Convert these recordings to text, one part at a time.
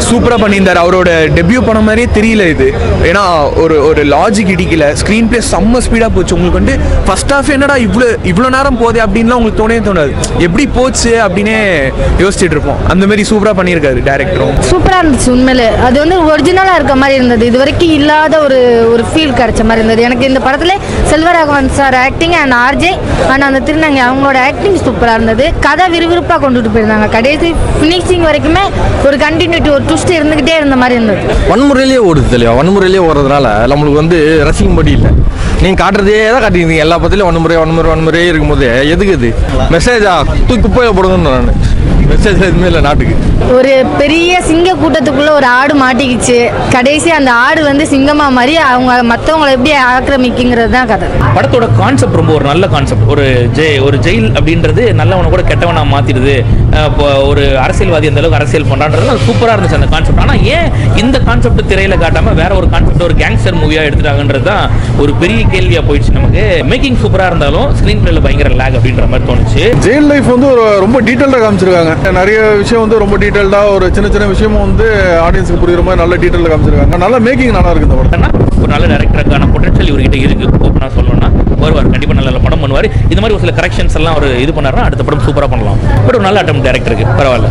சூப்பராக பண்ணியிருந்தார் அவரோட டெபியூ பண்ண மாதிரியே தெரியல இது ஏன்னா ஒரு ஒரு லாஜிக் இடிக்கல ஸ்க்ரீன் பிளே செம்ம ஸ்பீடாக போச்சு உங்களுக்கு வந்து ஃபர்ஸ்ட் ஹாஃப் என்னடா இவ்வளோ இவ்வளோ நேரம் போதே அப்படின்லாம் உங்களுக்கு தோணவே தோணாது எப்படி போச்சு அப்படின்னே யோசிச்சுட்டு இருப்போம் அந்த மாதிரி சூப்பராக பண்ணியிருக்காரு டேரக்டரும் சூப்பராக இருந்துச்சு உண்மையிலே அது வந்து ஒரிஜினலாக இருக்க மாதிரி இருந்தது இது வரைக்கும் இல்லாத ஒரு ஒரு ஃபீல் கிடைச்ச மாதிரி இருந்தது எனக்கு இந்த படத்தில் Selvaraghavan sir acting and RJ and அந்த திருநங்கை அவங்களோட ஆக்டிங் சூப்பராக இருந்தது கதை விறுவிறுப்பாக கொண்டுட்டு போயிருந்தாங்க கடைசி ஃபினிஷிங் வரைக்குமே ஒரு கண்டினியூட்டி ஒரு ட்விஸ்ட் இருந்துக்கிட்டே இருந்த மாதிரி இருந்தது வன்முறையிலேயே ஓடுது இல்லையா வன்முறையிலேயே ஓடுறதுனால நம்மளுக்கு வந்து ரசிக்கும்படி இல்லை நீங்கள் காட்டுறதே தான் காட்டியிருந்தீங்க எல்லா பத்திலையும் வன்முறை வன்முறை வன்முறையே இருக்கும்போது எதுக்கு இது மெசேஜா தூக்கி குப்பையை போடுங்கன்னு நான் மெசேஜ் எதுவுமே இல்லை நாட்டுக்கு ஒரு பெரிய சிங்க கூட்டத்துக்குள்ள ஒரு ஆடு மாட்டிக்கிச்சு கடைசி அந்த ஆடு வந்து சிங்கமா மாதிரி அவங்க மற்றவங்களை எப்படி ஆக்கிரமிக்குங்கிறது தான் கதை படத்தோட கான்செப்ட் ரொம்ப ஒரு நல்ல கான்செப்ட் ஒரு ஜெய் ஒரு ஜெயில் அப்படின்றது நல்லவனை கூட கெட்டவனா மாத்திடுது அஹ் இப்போ ஒரு அரசியல்வாதி அந்த அளவுக்கு அரசியல் பண்றான்றது சூப்பரா இருந்துச்சு அந்த கான்செப்ட் ஆனா ஏன் இந்த கான்செப்ட் திரையில காட்டாம வேற ஒரு கான்செப்ட் ஒரு கேங்ஸ்டர் மூவியா எடுத்துட்டாங்கன்றது தான் ஒரு பெரிய கேள்வியா போயிடுச்சு நமக்கு மேக்கிங் சூப்பரா இருந்தாலும் ஸ்கிரீன் பிளேல பயங்கர லேக் அப்படின்ற மாதிரி தோணுச்சு ஜெயில் லைஃப் வந்து ஒரு ரொம்ப டீட்டெயில்டாக காமிச்சிருக்காங்க நிறைய விஷயம் வந்து ரொம்ப டீட்டெயில்டாக ஒரு சின்ன சின்ன விஷயமும் வந்து ஆடியன்ஸுக்கு புரியுற மாதிரி நல்ல டீட்டெயிலில் காமிச்சிருக்காங்க நல்ல மேக்கிங் நல்லா இருக்கு இந்த படம் ஏன்னா ஒரு நல்ல டேரக்டருக்கான பொட்டன்ஷியல் இவர்கிட்ட இருக்கு ஓப்பனா சொல்லணும்னா வருவார் கண்டிப்பா நல்ல நல்ல படம் பண்ணுவார் இந்த மாதிரி ஒரு சில கரெக்ஷன்ஸ் எல்லாம் ஒரு இது பண்ணாருன்னா அடுத்த படம் சூப்பரா பண்ணலாம் பட் ஒரு நல்ல அட்டம் டேரக்டருக்கு பரவாயில்ல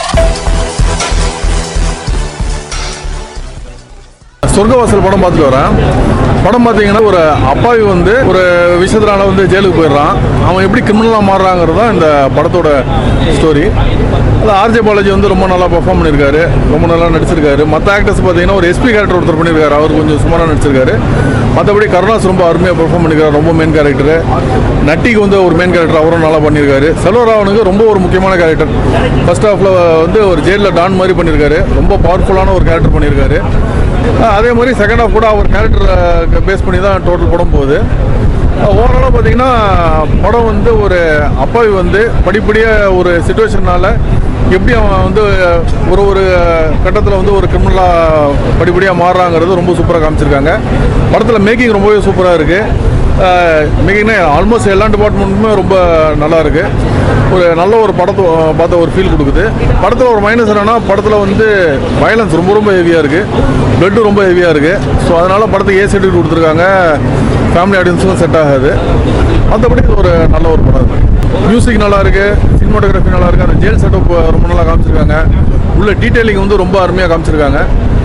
சொர்க்கவாசல் படம் பார்த்துட்டு வரேன் படம் பார்த்தீங்கன்னா ஒரு அப்பாவி வந்து ஒரு விஷயத்தினால வந்து ஜெயிலுக்கு போயிடுறான் அவன் எப்படி கிரிமினலாக மாறுறாங்கிறது தான் இந்த படத்தோட ஸ்டோரி அது ஆர்ஜே பாலாஜி வந்து ரொம்ப நல்லா பெர்ஃபார்ம் பண்ணியிருக்காரு ரொம்ப நல்லா நடிச்சிருக்காரு மற்ற ஆக்டர்ஸ் பார்த்தீங்கன்னா ஒரு எஸ்பி கேரக்டர் ஒருத்தர் பண்ணியிருக்காரு அவர் கொஞ்சம் சுமாராக நடிச்சிருக்காரு மற்றபடி கருணாஸ் ரொம்ப அருமையாக பெர்ஃபார்ம் பண்ணியிருக்காரு ரொம்ப மெயின் கேரக்டர் நட்டிக்கு வந்து ஒரு மெயின் கேரக்டர் அவரும் நல்லா பண்ணியிருக்காரு செல்வராவனுக்கு ரொம்ப ஒரு முக்கியமான கேரக்டர் ஃபர்ஸ்ட் ஹாஃபில் வந்து ஒரு ஜெயிலில் டான் மாதிரி பண்ணியிருக்காரு ரொம்ப பவர்ஃபுல்லான ஒரு கேரக்டர் பண்ணியிருக்காரு அஹ் அதே மாதிரி செகண்ட் ஹாஃப் கூட அவர் கேரக்டர் பேஸ் பண்ணி தான் டோட்டல் படம் போகுது ஓவராலாக பார்த்தீங்கன்னா படம் வந்து ஒரு அப்பாவி வந்து படிப்படியாக ஒரு சுச்சுவேஷனால எப்படி அவன் வந்து ஒரு ஒரு கட்டத்தில் வந்து ஒரு கிரிமினலாக படிப்படியாக மாறுறாங்கிறது ரொம்ப சூப்பராக காமிச்சிருக்காங்க படத்தில் மேக்கிங் ரொம்பவே சூப்பராக இருக்குது மேக்கிங்னா ஆல்மோஸ்ட் எல்லா டிபார்ட்மெண்ட்டுமே ரொம்ப நல்லா இருக்கு ஒரு நல்ல ஒரு படத்தை பார்த்த ஒரு ஃபீல் கொடுக்குது படத்தில் ஒரு மைனஸ் என்னன்னா படத்தில் வந்து வயலன்ஸ் ரொம்ப ரொம்ப ஹெவியாக இருக்குது பிளட்டு ரொம்ப ஹெவியாக இருக்குது ஸோ அதனால் படத்துக்கு ஏ சர்டிஃபிகேட் கொடுத்துருக்காங்க ஃபேமிலி ஆடியன்ஸுக்கும் செட் ஆகாது மற்றபடி இது ஒரு நல்ல ஒரு படம் இருக்கு மியூசிக் நல்லா இருக்கு சினிமாட்டோகிராஃபி நல்லா இருக்கு அந்த ஜெயில் செட்டப் ரொம்ப நல்லா காமிச்சிருக்காங்க உள்ள டீட்டெயிலிங் வந்து ரொம்ப அருமையாக காமிச்சிருக்காங்க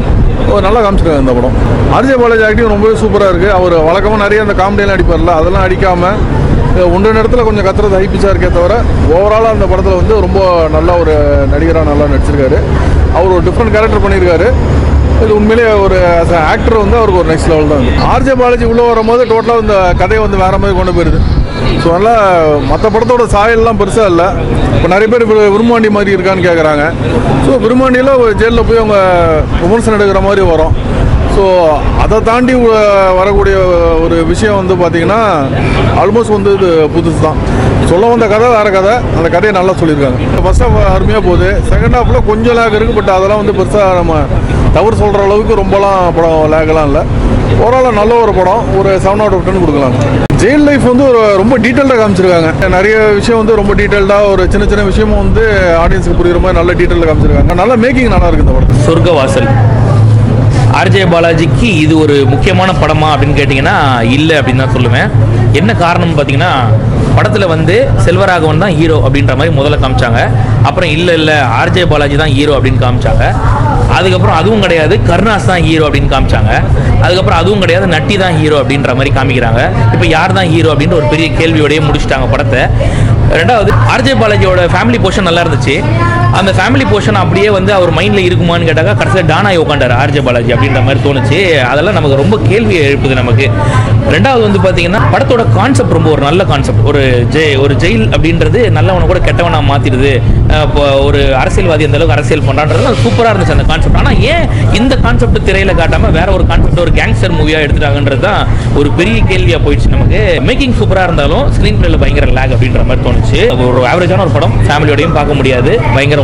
ஒரு நல்லா காமிச்சிருக்காங்க இந்த படம் ஆர்ஜே பாலாஜி ஆக்டிங் ரொம்பவே சூப்பராக இருக்குது அவர் வழக்கமாக நிறைய அந்த காமெடியெல்லாம் அடிப்பார்ல அதெல்லாம் அடிக்காமல் ஒன்று நேரத்தில் கொஞ்சம் கத்துறது ஹைப்பிச்சாக இருக்கே தவிர ஓவராலாக அந்த படத்தில் வந்து ரொம்ப நல்ல ஒரு நடிகராக நல்லா நடிச்சிருக்காரு அவர் ஒரு டிஃப்ரெண்ட் கேரக்டர் பண்ணியிருக்காரு இது உண்மையிலேயே ஒரு ஆக்டர் வந்து அவருக்கு ஒரு நெக்ஸ்ட் லெவல் தான் ஆர்ஜே பாலாஜி உள்ளே வரும்போது டோட்டலாக இந்த கதையை வந்து வேற மாதிரி கொண்டு போயிருது ஸோ அதனால் மற்ற படத்தோட சாயல்லாம் பெருசாக இல்லை இப்போ நிறைய பேர் வி- விரும்மாண்டி மாதிரி இருக்கான்னு கேட்குறாங்க ஸோ விரும்மாண்டியில் ஒரு ஜெயிலில் போய் அவங்க விமர்சனம் எடுக்கிற மாதிரி வரும் ஸோ அதை தாண்டி வ- வரக்கூடிய ஒரு விஷயம் வந்து பார்த்தீங்கன்னா ஆல்மோஸ்ட் வந்து இது புதுசு தான் சொல்ல வந்த கதை வேறு கதை அந்த கதையை நல்லா சொல்லியிருக்காங்க ஃபர்ஸ்ட் ஹாஃப் அருமையாக போகுது செகண்ட் ஹாஃபில் கொஞ்சம் லேக் இருக்குது பட் அதெல்லாம் வந்து பெருசாக நம்ம தவறு சொல்கிற அளவுக்கு ரொம்பலாம் படம் லேக்கெல்லாம் இல்லை ஓவராலாக நல்ல ஒரு படம் ஒரு செவன் அவுட் ஆஃப் டென் கொடுக்கலாம் ஜெயில் லைஃப் வந்து ஒரு ரொம்ப டீட்டெயில்டாக காமிச்சிருக்காங்க நிறைய விஷயம் வந்து ரொம்ப டீட்டெயில்டாக ஒரு சின்ன சின்ன விஷயமும் வந்து ஆடியன்ஸுக்கு புரியுற மாதிரி நல்ல டீட்டெயிலில் காமிச்சிருக்காங்க நல்ல மேக்கிங் நல்லா இருக்கு இந்த படம் சொர்க்கவாசல் ஆர்ஜே பாலாஜிக்கு இது ஒரு முக்கியமான படமா அப்படின்னு கேட்டிங்கன்னா இல்லை அப்படின்னு தான் சொல்லுவேன் என்ன காரணம்னு பார்த்தீங்கன்னா படத்தில் வந்து செல்வராகவன் தான் ஹீரோ அப்படின்ற மாதிரி முதல்ல காமிச்சாங்க அப்புறம் இல்லை இல்லை ஆர்ஜே பாலாஜி தான் ஹீரோ அப்படின்னு காமிச்சாங்க அதுக்கப்புறம் அதுவும் கிடையாது கருணாஸ் தான் ஹீரோ அப்படின்னு காமிச்சாங்க அதுக்கப்புறம் அதுவும் கிடையாது நட்டி தான் ஹீரோ அப்படின்ற மாதிரி காமிக்கிறாங்க இப்போ யார் தான் ஹீரோ அப்படின்ற ஒரு பெரிய கேள்வியோடய முடிச்சிட்டாங்க படத்தை ரெண்டாவது ஆர்ஜே பாலாஜியோட ஃபேமிலி போர்ஷன் நல்லா இருந்துச்சு அந்த ஃபேமிலி போர்ஷன் அப்படியே வந்து அவர் மைண்டில் இருக்குமான்னு கேட்டாக்கா கடைசியில் டானாய் உட்காண்டாரு ஆர்ஜே பாலாஜி அப்படின்ற மாதிரி தோணுச்சு அதெல்லாம் நமக்கு ரொம்ப கேள்வி எழுப்புது நமக்கு ரெண்டாவது வந்து பார்த்தீங்கன்னா படத்தோட கான்செப்ட் ரொம்ப ஒரு நல்ல கான்செப்ட் ஒரு ஜெய் ஒரு ஜெயில் அப்படின்றது நல்லவனை கூட கெட்டவனா மாத்திடுது அஹ் இப்போ ஒரு அரசியல்வாதி அந்த அளவுக்கு அரசியல் பண்றான்றது சூப்பராக இருந்துச்சு அந்த கான்செப்ட் ஆனால் ஏன் இந்த கான்செப்ட் திரையில காட்டாம வேற ஒரு கான்செப்ட் ஒரு கேங்ஸ்டர் மூவியா எடுத்துட்டாங்கன்றது தான் ஒரு பெரிய கேள்வியா போயிடுச்சு நமக்கு மேக்கிங் சூப்பரா இருந்தாலும் ஸ்கிரீன் பிளேல பயங்கர லேக் அப்படின்ற மாதிரி தோணுச்சு ஒரு ஆவரேஜான ஒரு படம் ஃபேமிலியோடையும் பார்க்க முடியாது பயங்கர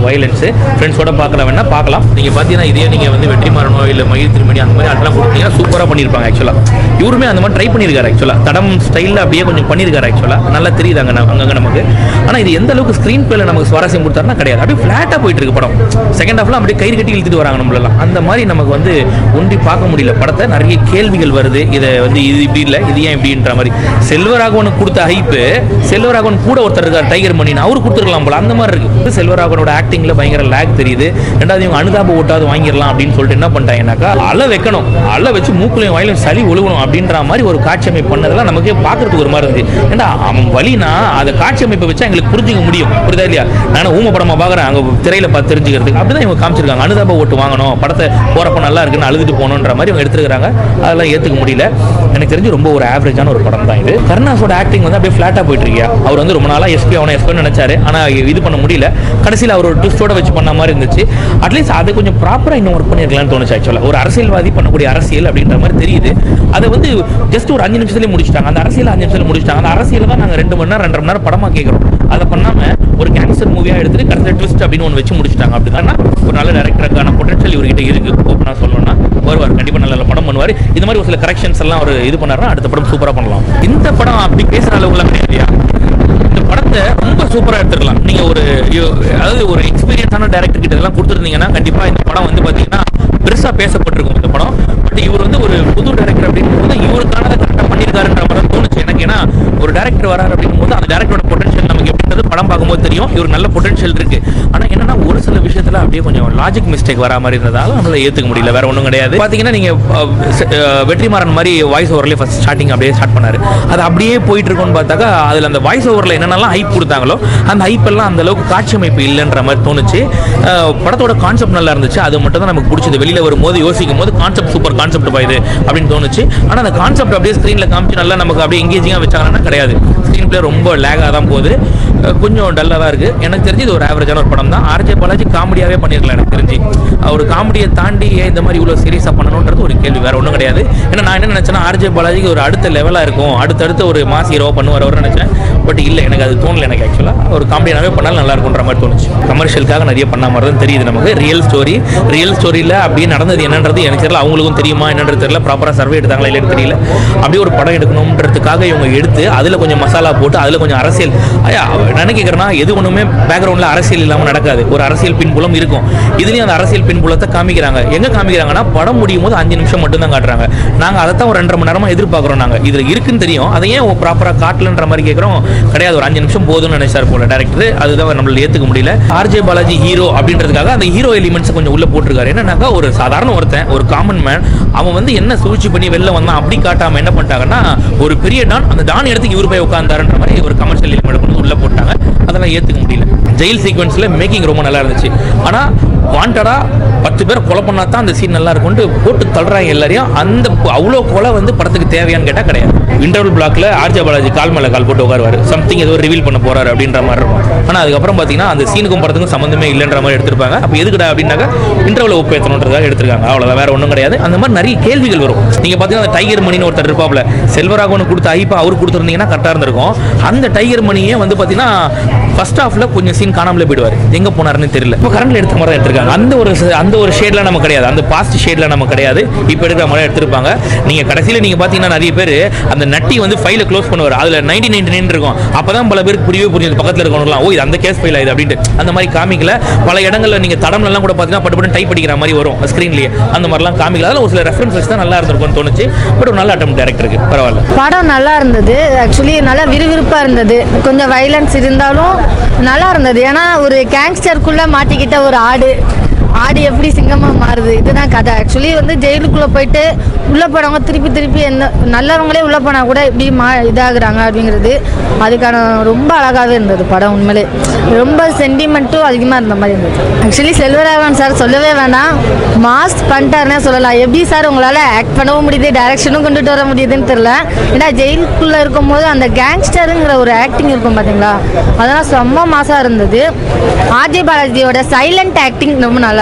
வயலன்ஸ் ஃப்ரெண்ட்ஸோட பார்க்கல வேணா பார்க்கலாம் நீங்க பார்த்தீங்கன்னா இதே நீங்க வந்து வெற்றிமாறனோ இல்லை மயில் திருமணி அந்த மாதிரி அதெல்லாம் கொடுத்தீங்கன்னா சூப்பராக பண்ணியிருப்பாங்க ஆக்சுவலாக இவருமே அந்த மாதிரி ட்ரை பண்ணியிருக்காரு ஆக்சுவலாக தடம் ஸ்டைலில் அப்படியே கொஞ்சம் பண்ணியிருக்காரு ஆக்சுவலாக நல்லா தெரியுது அங்கே அங்கங்கே நமக்கு ஆனால் இது எந்த அளவுக்கு ஸ்க்ரீன் பிளேல நமக்கு சுவாரஸ்யம் கொடுத்தாருன்னா கிடையாது அப்படியே ஃப்ளாட்டாக போயிட்டு இருக்கு படம் செகண்ட் ஹாஃப்லாம் அப்படியே கயிறு கட்டி இழுத்துட்டு வராங்க நம்மளெல்லாம் அந்த மாதிரி நமக்கு வந்து ஒன்றி பார்க்க முடியல படத்தை நிறைய கேள்விகள் வருது இதை வந்து இது இப்படி இல்லை இது ஏன் இப்படின்ற மாதிரி செல்வராகவனுக்கு கொடுத்த ஹைப்பு செல்வராகவன் கூட ஒருத்தர் இருக்கார் டைகர் மணின்னு அவரு கொடுத்துருக்கலாம் போல அந்த மாதிரி இருக்கு செல்வராகவனோட ஆக்டிங்ல பயங்கர லேக் தெரியுது ரெண்டாவது இவங்க அனுதாப ஓட்டாவது வாங்கிடலாம் அப்படின்னு சொல்லிட்டு என்ன பண்ணிட்டாங்கன்னாக்கா அலை வைக்கணும் அலை வச்சு மூக்குலையும் வாயிலும் சளி ஒழுகணும் அப்படின்ற மாதிரி ஒரு காட்சி அமைப்பு பண்ணதெல்லாம் நமக்கே பார்க்கறதுக்கு ஒரு மாதிரி இருந்துச்சு ஏன்டா அவன் வலினா அதை காட்சி அமைப்பை வச்சா எங்களுக்கு புரிஞ்சுக்க முடியும் புரியுதா இல்லையா நானும் ஊம படமா பார்க்குறேன் அங்கே திரையில பார்த்து தெரிஞ்சுக்கிறதுக்கு அப்படிதான் இவங்க காமிச்சிருக்காங்க அனுதாப ஓட்டு வாங்கணும் படத்தை போறப்ப நல்லா இருக்குன்னு அழுதுட்டு போகணுன்ற மாதிரி இவங்க எடுத்துருக்காங்க அதெல்லாம் ஏற்றுக்க முடியல எனக்கு தெரிஞ்சு ரொம்ப ஒரு ஆவரேஜான ஒரு படம் தான் இது கருணாஸோட ஆக்டிங் வந்து அப்படியே ஃபிளாட்டாக போயிட்டு இருக்கியா அவர் வந்து ரொம்ப நாளாக எஸ்பி அவனை எஸ்பி நினைச்சாரு ஆனால் இது பண்ண முடியல கடைசியில் அவர் ஒரு ட்விஸ்டோட வச்சு பண்ண மாதிரி இருந்துச்சு அட்லீஸ்ட் அதை கொஞ்சம் ப்ராப்பராக இன்னும் ஒர்க் பண்ணியிருக்கலாம்னு தோணுச்சு ஆக்சுவலாக ஒரு அரசியல்வாதி பண்ணக்கூடிய அரசியல் அப்படின்ற மாதிரி தெரியுது அதை வந்து ஜஸ்ட் ஒரு அஞ்சு நிமிஷத்துலேயே முடிச்சிட்டாங்க அந்த அரசியல் அஞ்சு நிமிஷத்துல முடிச்சிட்டாங்க அந்த அரசியல் தான் நாங்கள் ரெண்டு மணி நேரம் ரெண்டரை மணி நேரம் படமாக கேட்குறோம் அதை பண்ணாமல் ஒரு கேங்ஸ்டர் மூவியாக எடுத்துட்டு கடைசியில் ட்விஸ்ட் அப்படின்னு ஒன்று வச்சு முடிச்சிட்டாங்க அப்படின்னா ஒரு நல்ல டேரக்டருக்கான பொட்டன்ஷியல் இவர்கிட்ட இருக்கு ஓப்பனாக சொல்லணும்னா வருவார் கண்டிப்பாக நல்ல நல்ல படம் பண்ணுவார் இந்த மாதிரி ஒரு சில கரெக்ஷன்ஸ் எல்லாம் அவர் இது பண்ணாருன்னா அடுத்த படம் சூப்பராக பண்ணலாம் இந்த படம் அப்படி பேசுகிற அளவுக்குலாம் கிடையாது இந்த படத்தை ரொம்ப சூப்பரா எடுத்துக்கலாம் நீங்க ஒரு யோ- அதாவது ஒரு எக்ஸ்பீரியன்ஸான டேரக்டர் கிட்ட இதெல்லாம் கொடுத்துருந்தீங்கன்னா கண்டிப்பா இந்த படம் வந்து பாத்தீங்கன்னா பெருசா பேசப்பட்டிருக்கும் இந்த படம் பட் இவர் வந்து ஒரு புது டேரக்டர் அப்படிங்கும் போது இவருக்கானதை கரெக்டாக பண்ணியிருக்காருன்ற மாதிரி தான் தோணுச்சு எனக்கு ஏன்னா ஒரு டேரக்டர் வராரு அப்படிங்கும் போது அந்த டேரக்டரோட பொட்டன்ஷியல் நமக்கு எப்படின்றது படம் பார்க்கும்போது தெரியும் இவர் நல்ல பொட்டன்ஷியல் இருக்கு ஆனா என்னன்னா ஒரு சில விஷயத்துல அப்படியே கொஞ்சம் லாஜிக் மிஸ்டேக் வரா மாதிரி இருந்ததால நம்மளால ஏத்துக்க முடியல வேற ஒன்றும் கிடையாது பாத்தீங்கன்னா நீங்க அஹ், செ- அஹ், வெற்றிமாறன் மாதிரி வாய்ஸ் ஓவர்லேயே ஃபர்ஸ்ட் ஸ்டார்டிங் அப்படியே ஸ்டார்ட் பண்ணாரு அது அப்படியே போயிட்டு இருக்கும்னு பார்த்தாக்கா அதுல அந்த வாய்ஸ் ஓவர்ல என்னென்னலாம் ஹைப் கொடுத்தாங்களோ அந்த ஹைப் எல்லாம் அந்த அளவுக்கு காட்சி அமைப்பு இல்லைன்ற மாதிரி தோணுச்சு அஹ், படத்தோட கான்செப்ட் நல்லா இருந்துச்சு அது மட்டும் தான் நமக்கு பிடிச்சது வெளியில வரும்போது யோசிக்கும் போது கான்செப்ட் சூப்பர் கான்செப்ட் இது அப்படின்னு தோணுச்சு ஆனா அந்த கான்செப்ட் அப்படியே ஸ்க்ரீன்ல காமிச்சு நல்லா நமக்கு அப்படியே எங்கேஜிங்காக வச்சாங்கன்னா கிடையாது ஸ்க்ரீன் பிளே ரொம்ப லேகாக தான் போகுது அஹ், கொஞ்சம் டல்லாக தான் இருக்கு எனக்கு தெரிஞ்சு இது ஒரு ஆவரேஜான ஒரு படம் தான் ஆர்ஜே பாலாஜி காமெடியாவே பண்ணிருக்கலாம் எனக்கு தெரிஞ்சு அவர் காமெடியை தாண்டி ஏன் இந்த மாதிரி இவ்வளோ சீரியஸாக பண்ணணுன்றது ஒரு கேள்வி வேற ஒன்றும் கிடையாது ஏன்னா நான் என்ன நினைச்சேன்னா ஆர்ஜே பாலாஜிக்கு ஒரு அடுத்த லெவலாக இருக்கும் அடுத்தடுத்த ஒரு மாஸ் ஹீரோ பண்ணுவார் அவர் நினைச்சேன் பட் இல்லை எனக்கு அது தோணல எனக்கு ஆக்சுவலாக ஒரு காமெடியானவே பண்ணாலும் நல்லா இருக்கும்ன்ற மாதிரி தோணுச்சு கமர்ஷியலுக்காக நிறைய பண்ண மாதிரி தான் தெரியுது நமக்கு ரியல் ஸ்டோரி ரியல் ஸ்டோரியில் அப்படியே நடந்தது என்னன்றது எனக்கு தெரியல அவங்களுக்கும் தெரியுமா என்னன்றது தெரியல ப்ராப்பராக சர்வே எடுத்தாங்களா இல்லைன்னு தெரியல அப்படியே ஒரு படம் எடுக்கணுன்றதுக்காக இவங்க எடுத்து அதில் கொஞ்சம் மசாலா போட்டு அதில் கொஞ்சம் அரசியல் ஐயா நான் என்ன கேட்குறேன்னா எது ஒன்றுமே பேக்ரவுண்டில் அரசியல் இல்லாமல் நடக்காது ஒரு அரசியல் பின்புலம் இருக்கும் இதுலேயும் அந்த அரசியல் பின்புலத்தை காமிக்கிறாங்க எங்கே காமிக்கிறாங்கன்னா படம் முடியும் போது அஞ்சு நிமிஷம் மட்டும் தான் காட்டுறாங்க நாங்கள் அதை தான் ஒரு ரெண்டரை மணி நேரமாக எதிர்பார்க்குறோம் நாங்கள் இதில் இருக்குன்னு தெரியும் அதை ஏன் ப்ராப்பராக காட்டலன்ற மாதிரி கேட்குறோம் கிடையாது ஒரு அஞ்சு நிமிஷம் போதும்னு நினைச்சார் போல டேரக்டர் அதுதான் நம்மளால ஏற்றுக்க முடியல ஆர்ஜே பாலாஜி ஹீரோ அப்படின்றதுக்காக அந்த ஹீரோ எலிமெண்ட்ஸை கொஞ்சம் உள்ள போட்டிருக்காரு என்னன்னாக்கா ஒரு சாதாரண ஒருத்தன் ஒரு காமன் மேன் அவன் வந்து என்ன சூழ்ச்சி பண்ணி வெளில வந்தான் அப்படி காட்டாம என்ன பண்ணிட்டாங்கன்னா ஒரு பெரிய டான் அந்த டான் இடத்துக்கு இவர் போய் உட்கார்ந்தாருன்ற மாதிரி ஒரு கமர்ஷியல் எலிமெண்ட் கொண்டு உள்ள போட்டாங்க அதெல்லாம் ஏற்றுக்க முடியல ஜெயில் சீக்வன்ஸில் மேக்கிங் ரொம்ப நல்லா இருந்துச்சு ஆனால் வாண்டடா பத்து பேர் கொலை பண்ணா தான் அந்த சீன் நல்லா இருக்கும்னு போட்டு தள்ளுறாங்க எல்லாரையும் அந்த அவ்வளோ கொலை வந்து படத்துக்கு தேவையான்னு கேட்டால் கிடையாது இன்டர்வல் பிளாக்ல ஆர்ஜே பாலாஜி கால் மேலே கால் போட்டு உட்காருவார் சம்திங் ஏதோ ரிவீல் பண்ண போறாரு அப்படின்ற மாதிரி இருக்கும் ஆனால் அதுக்கப்புறம் பார்த்தீங்கன்னா அந்த சீனுக்கும் படத்துக்கும் சம்மந்தமே இல்லைன்ற மாதிரி எடுத்திருப்பாங்க அப்போ எதுக்குடா அப்படின்னாக்கா இன்டர்வல் ஒப்பேற்றணுன்றதுக்காக எடுத்திருக்காங்க அவ்வளோதான் வேற ஒன்றும் கிடையாது அந்த மாதிரி நிறைய கேள்விகள் வரும் நீங்கள் பார்த்தீங்கன்னா அந்த டைகர் மணின்னு ஒருத்தர் இருப்பாப்ல செல்வராகவனு கொடுத்த ஐப்பா அவர் கொடுத்துருந்தீங்கன்னா கரெக்டாக இருந்திருக்கும் அந்த டைகர் மணியே வந்து பார்த்தீங்கன்னா ஃபர்ஸ்ட் ஹாஃப்ல கொஞ்சம் சீன் காணாமலே போயிடுவார் எங்க போனாருன்னு தெரியல இப்போ கரண்ட்ல எடுத்த மாதிரி தான் எடுத்திருக்காங்க அந்த ஒரு ச- அந்த ஒரு ஷேட்ல நம்ம கிடையாது அந்த பாஸ்ட் ஷேட்ல நம்ம கிடையாது இப்போ எடுக்கிற மாதிரி எடுத்திருப்பாங்க நீங்க கடைசியில நீங்க பாத்தீங்கன்னா நிறைய பேர் அந்த நட்டி வந்து ஃபைல க்ளோஸ் பண்ணுவார் அதுல நைன்டி நைன்டி நைன் இருக்கும் அப்பதான் பல பேருக்கு புரியவே புரியுது பக்கத்துல இருக்கவங்கலாம் ஓ இது அந்த கேஸ் ஃபைல் ஆகுது அப்படின்ட்டு அந்த மாதிரி காமிக்கல பல இடங்கள்ல நீங்க தடம்ல எல்லாம் கூட பாத்தீங்கன்னா பட்டு பட்டு டைப் அடிக்கிற மாதிரி வரும் ஸ்கிரீன்லயே அந்த மாதிரிலாம் காமிக்கல அதில் ஒரு சில ரெஃபரன்ஸ் வச்சு தான் நல்லா இருந்திருக்கும்னு தோணுச்சு பட் ஒரு நல்ல அட்டம் டேரக்டருக்கு பரவாயில்ல படம் நல்லா இருந்தது ஆக்சுவலி நல்லா விறுவிறுப்பாக இருந்தது கொஞ்சம் வைலன்ஸ் இருந்தாலும் நல்லா இருந்தது ஏன்னா ஒரு கேங்ஸ்டருக்குள்ளே மாட்டிக்கிட்ட ஒரு ஆடு ஆடு எப்படி சிங்கமாக மாறுது இதுதான் கதை ஆக்சுவலி வந்து ஜெயிலுக்குள்ளே போயிட்டு உள்ளே போனவங்க திருப்பி திருப்பி என்ன நல்லவங்களே உள்ளே போனால் கூட இப்படி மா இதாகுறாங்க அப்படிங்கிறது அதுக்கான ரொம்ப அழகாகவே இருந்தது படம் உண்மையிலே ரொம்ப சென்டிமெண்ட்டும் அதிகமாக இருந்த மாதிரி இருந்தது ஆக்சுவலி செல்வராகவன் சார் சொல்லவே வேணாம் மாஸ் பண்ணிட்டாருன்னே சொல்லலாம் எப்படி சார் உங்களால் ஆக்ட் பண்ணவும் முடியுது டைரக்ஷனும் கொண்டுட்டு வர முடியுதுன்னு தெரில ஏன்னா ஜெயிலுக்குள்ளே இருக்கும்போது அந்த கேங்ஸ்டருங்கிற ஒரு ஆக்டிங் இருக்கும் பார்த்தீங்களா அதெல்லாம் செம்ம மாசாக இருந்தது ஆர்ஜே பாலாஜியோட சைலண்ட் ஆக்டிங் ரொம்ப நல்லா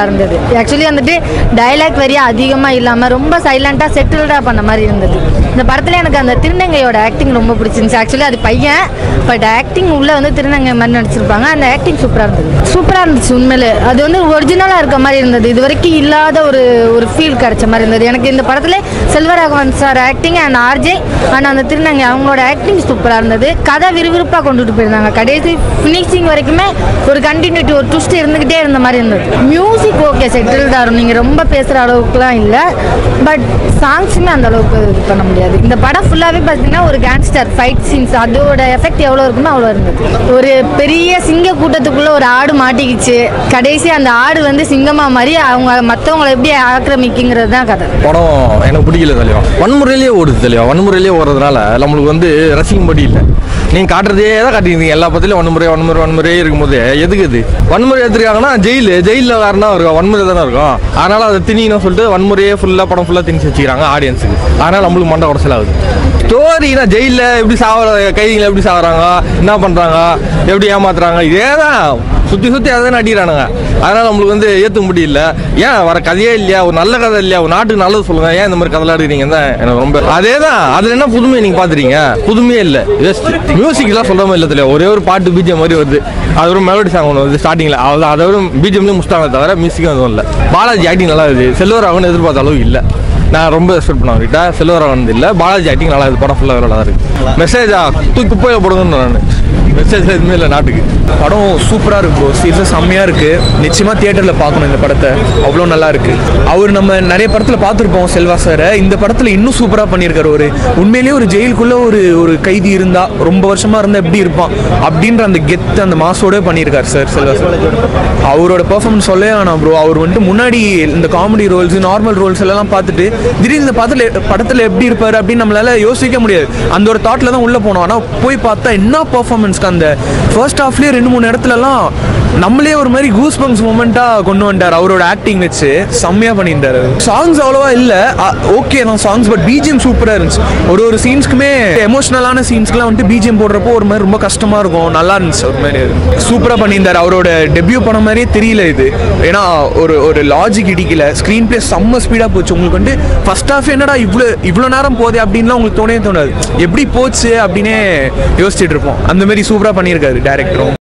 சூப்பராக இருந்தது ஆக்சுவலி வந்துட்டு டைலாக் வரி அதிகமாக இல்லாமல் ரொம்ப சைலண்ட்டாக செட்டில்டாக பண்ண மாதிரி இருந்தது இந்த படத்தில் எனக்கு அந்த திருநங்கையோட ஆக்டிங் ரொம்ப பிடிச்சிருந்துச்சு ஆக்சுவலி அது பையன் பட் ஆக்டிங் உள்ளே வந்து திருநங்கை மாதிரி நடிச்சிருப்பாங்க அந்த ஆக்டிங் சூப்பராக இருந்தது சூப்பராக இருந்துச்சு உண்மையிலே அது வந்து ஒரிஜினலாக இருக்க மாதிரி இருந்தது இது வரைக்கும் இல்லாத ஒரு ஒரு ஃபீல் கிடைச்ச மாதிரி இருந்தது எனக்கு இந்த படத்தில் Selvaraghavan sir acting and RJ and அந்த திருநங்கை அவங்களோட ஆக்டிங் சூப்பராக இருந்தது கதை விறுவிறுப்பாக கொண்டுட்டு போயிருந்தாங்க கடைசி ஃபினிஷிங் வரைக்குமே ஒரு கண்டினியூட்டி ஒரு ட்விஸ்ட் இருந்துக்கிட்டே இருந்த மாதிரி இருந்தது மியூசிக் ஓகே செட்டில்டாக இருக்கும் நீங்கள் ரொம்ப பேசுகிற அளவுக்குலாம் இல்லை பட் சாங்ஸுமே அந்த அளவுக்கு இது பண்ண முடியாது இந்த படம் ஃபுல்லாகவே பார்த்தீங்கன்னா ஒரு கேங்ஸ்டர் ஃபைட் சீன்ஸ் அதோட எஃபெக்ட் எவ்வளோ இருக்குமோ அவ்வளோ இருந்தது ஒரு பெரிய சிங்க கூட்டத்துக்குள்ளே ஒரு ஆடு மாட்டிக்கிச்சு கடைசி அந்த ஆடு வந்து சிங்கமா மாதிரி அவங்க மற்றவங்களை எப்படி ஆக்கிரமிக்குங்கிறது தான் கதை படம் எனக்கு பிடிக்கல தலைவா வன்முறையிலேயே ஓடுது தலைவா வன்முறையிலேயே ஓடுறதுனால நம்மளுக்கு வந்து ரசிக்கும்படி இல்லை நீங்க காட்டுறதே தான் காட்டிருந்தீங்க எல்லா பத்திலையும் வன்முறை வன்முறை வன்முறையே இருக்கும்போது எதுக்கு இது வன்முறை எடுத்துருக்காங்கன்னா ஜெயில் ஜெயிலில் காரணம் இருக்கும் வன்முறை தானே இருக்கும் அதனால அதை திணின்னு சொல்லிட்டு வன்முறையே ஃபுல்லாக படம் ஃபுல்லாக திணிச்சு வச்சுக்கிறாங்க ஆடியன்ஸுக்கு அதனால நம்மளுக்கு மண்டை உடச்சல் ஆகுது ஸ்டோரினா ஜெயிலில் எப்படி சாவற கைதிகளை எப்படி சாகுறாங்க என்ன பண்ணுறாங்க எப்படி ஏமாத்துறாங்க இதே தான் சுற்றி சுற்றி அதை தான் அடிக்கிறானுங்க அதனால் நம்மளுக்கு வந்து ஏற்றுக்க முடியல ஏன் வர கதையே இல்லையா ஒரு நல்ல கதை இல்லையா ஒரு நாட்டுக்கு நல்லது சொல்லுங்க ஏன் இந்த மாதிரி கதைலாம் எடுக்கிறீங்க தான் எனக்கு ரொம்ப அதே தான் அதில் என்ன புதுமை நீங்கள் பார்த்துறீங்க புதுமையே இல்லை வேஸ்ட் மியூசிக்லாம் சொல்கிற மாதிரி இல்லை தெரியல ஒரே ஒரு பாட்டு பிஜிஎம் மாதிரி வருது அது ஒரு மெலோடி சாங் ஒன்று வருது ஸ்டார்டிங்கில் அவ்வளோ அதை விட பிஜிஎம்லேயும் முடிச்சிட்டாங்க தவிர மியூசிக்கும் எதுவும் இல்லை பாலாஜி ஆக்டிங் நல்லா இருக்குது செல்வராகவன் எதிர்பார்த்த அளவு இல்லை நான் ரொம்ப எக்ஸ்பெக்ட் பண்ண அவர்கிட்ட செல்வராகவன் இல்லை பாலாஜி ஆக்டிங் நல்லா இருக்குது படம் ஃபுல்லாக நல்லா இருக்கு மெசேஜா தூக்கி குப்பையில் போடுங்கன்னு நான் மெசேஜ் எதுவுமே இல்லை நாட்டுக்கு படம் சூப்பராக இருக்கு ப்ரோ சீரியஸாக செம்மையாக இருக்கு நிச்சயமாக தியேட்டரில் பார்க்கணும் இந்த படத்தை அவ்வளோ நல்லா இருக்கு அவர் நம்ம நிறைய படத்தில் பார்த்துருப்போம் செல்வா சாரை இந்த படத்தில் இன்னும் சூப்பராக பண்ணியிருக்காரு ஒரு உண்மையிலேயே ஒரு ஜெயிலுக்குள்ள ஒரு ஒரு கைதி இருந்தா ரொம்ப வருஷமா இருந்தா எப்படி இருப்பான் அப்படின்ற அந்த கெத்து அந்த மாசோட பண்ணியிருக்காரு சார் செல்வா சார் அவரோட பெர்ஃபார்மன்ஸ் சொல்லவே வேணாம் ப்ரோ அவர் வந்துட்டு முன்னாடி இந்த காமெடி ரோல்ஸ் நார்மல் ரோல்ஸ் எல்லாம் பார்த்துட்டு திடீர்னு இந்த படத்தில் படத்தில் எப்படி இருப்பாரு அப்படின்னு நம்மளால யோசிக்க முடியாது அந்த ஒரு தாட்டில் தான் உள்ளே போனோம் ஆனால் போய் பார்த்தா என்ன பெர்ஃபார்மன்ஸ்க்கு அந்த ஃபர்ஸ்ட் ஹாஃப்லேயே ரெண்டு மூணு இடத்துலலாம் நம்மளே ஒரு மாதிரி கூஸ் பங்ஸ் மூமெண்ட்டாக கொண்டு வந்துட்டார் அவரோட ஆக்டிங் வச்சு செம்மையாக பண்ணியிருந்தாரு சாங்ஸ் அவ்வளோவா இல்லை ஓகே தான் சாங்ஸ் பட் பிஜிஎம் சூப்பராக இருந்துச்சு ஒரு ஒரு சீன்ஸ்க்குமே எமோஷனலான சீன்ஸ்க்குலாம் வந்துட்டு பிஜிஎம் போடுறப்போ ஒரு மாதிரி ரொம்ப கஷ்டமாக இருக்கும் நல்லா இருந்துச்சு ஒரு மாதிரி சூப்பராக பண்ணியிருந்தார் அவரோட டெபியூ பண்ண மாதிரியே தெரியல இது ஏன்னா ஒரு ஒரு லாஜிக் இடிக்கல ஸ்க்ரீன் பிளே செம்ம ஸ்பீடாக போச்சு உங்களுக்கு வந்து ஃபர்ஸ்ட் ஹாஃப் என்னடா இவ்வளோ இவ்வளோ நேரம் போதே அப்படின்லாம் உங்களுக்கு தோணவே தோணாது எப்படி போச்சு அப்படின்னே யோசிச்சுட்டு இருப்போம் அந்த மாதிரி சூப்பராக பண்ணியிருக்காரு டேரக்டரும்